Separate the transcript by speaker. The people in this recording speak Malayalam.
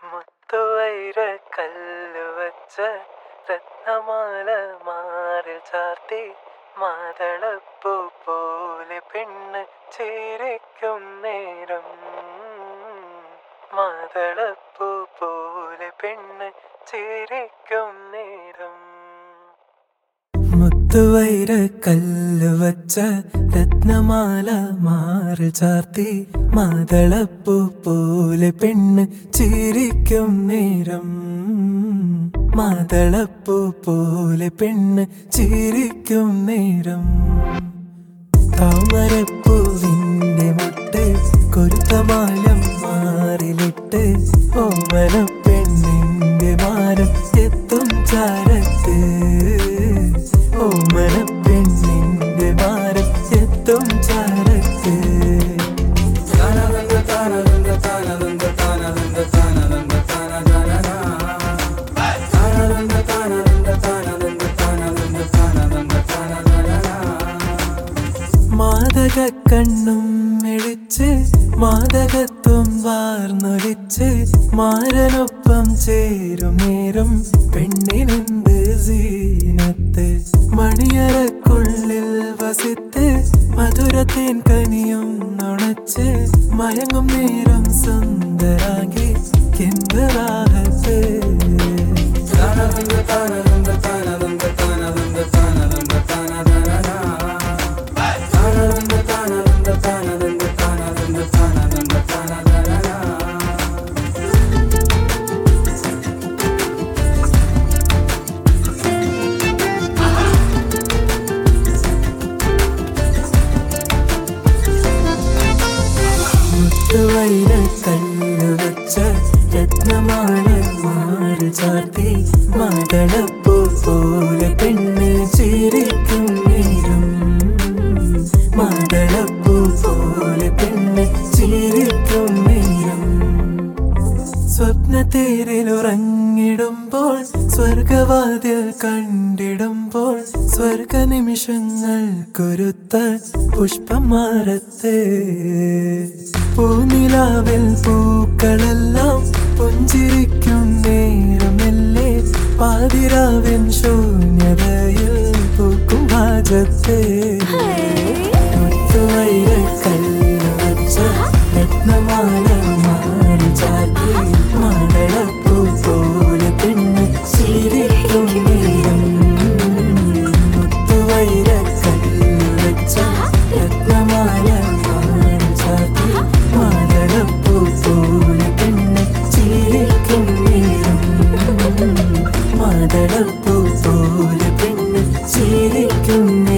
Speaker 1: മുത്തുവൈര കല്ല് വച്ച രത്നമാല മാറിൽ ചാർത്തി മാതളപ്പൂ പോലെ പെണ്ണ് ചിരിക്കും നേരം മാതളപ്പൂ പോലെ പെണ്ണ് ചിരിക്കും നേരം മുത്തുവൈര കല്ല് വച്ച രത്നമാല മാറിൽ ചാർത്തി മാതളപ്പൂ പോലെ പെണ്ണ് ചിരിക്കും നേരം മാതളപ്പൂ പോലെ പെണ്ണ് ചിരിക്കും നേരം താമരപ്പൂവിന്റെ മുട്ട് കൊരുത്തമാലം മാറിലിട്ട് ഓമന പെണ്ണിന്റെ മാനം എത്തും ചാരത്ത് ഓമന പെണ്ണിന്റെ മാനം എത്തും ചാരത്ത് മാതക കണ്ണും മെളിച്ച് മാതകത്വം വാർന്നൊലിച്ച് മാരനൊപ്പം ചേരും നേരം പെണ്ണിനെന്ത് സീനത്ത് മണിയറക്കുള്ളിൽ വസിത്ത് മധുരത്തേൻ കനിയും നുണച്ച് മയങ്ങും നേരം സുന്ദരാകി എന്ത് റാഹത്ത് മുത്തുവൈര കല്ല് വച്ച രത്നമാല മാറി ചാർത്തി മാതളപ്പൂ പോലെ പെണ്ണ് ചിരിക്കും നേരം മാതളപ്പൂ പോലെ പെണ്ണ് ചിരിക്കും നേരം സ്വപ്നത്തേരിലുറങ്ങിടുമ്പോൾ സ്വർഗവാതിൽ കണ്ടിടുമ്പോൾ സ്വർഗ നിമിഷങ്ങൾ കുരുത്ത പുഷ്പമാരത്ത് പൂനിലാവിൽ പൂക്കളെല്ലാം പുഞ്ചിരിക്കും നേരമല്ലേ പാതിരാവിൻ ശൂന്യതയിൽ പൂക്കും ഭാജത്ത് മുത്തുവൈര കല്ല് വച്ച രത്നമാല മാറി ചാർത്തി മാടളപ്പൂ പോലെ പെണ്ണ് ചിരിക്കും നേരം മുത്തുവൈര കല്ല് വച്ച രത്നമാല മാറി ചാർത്തി മാടളപ്പൂ പോലെ പെണ്ണ് ചിരിക്കും നേരം മാടളപ്പൂ പോലെ പെണ്ണ് ചിരിക്കും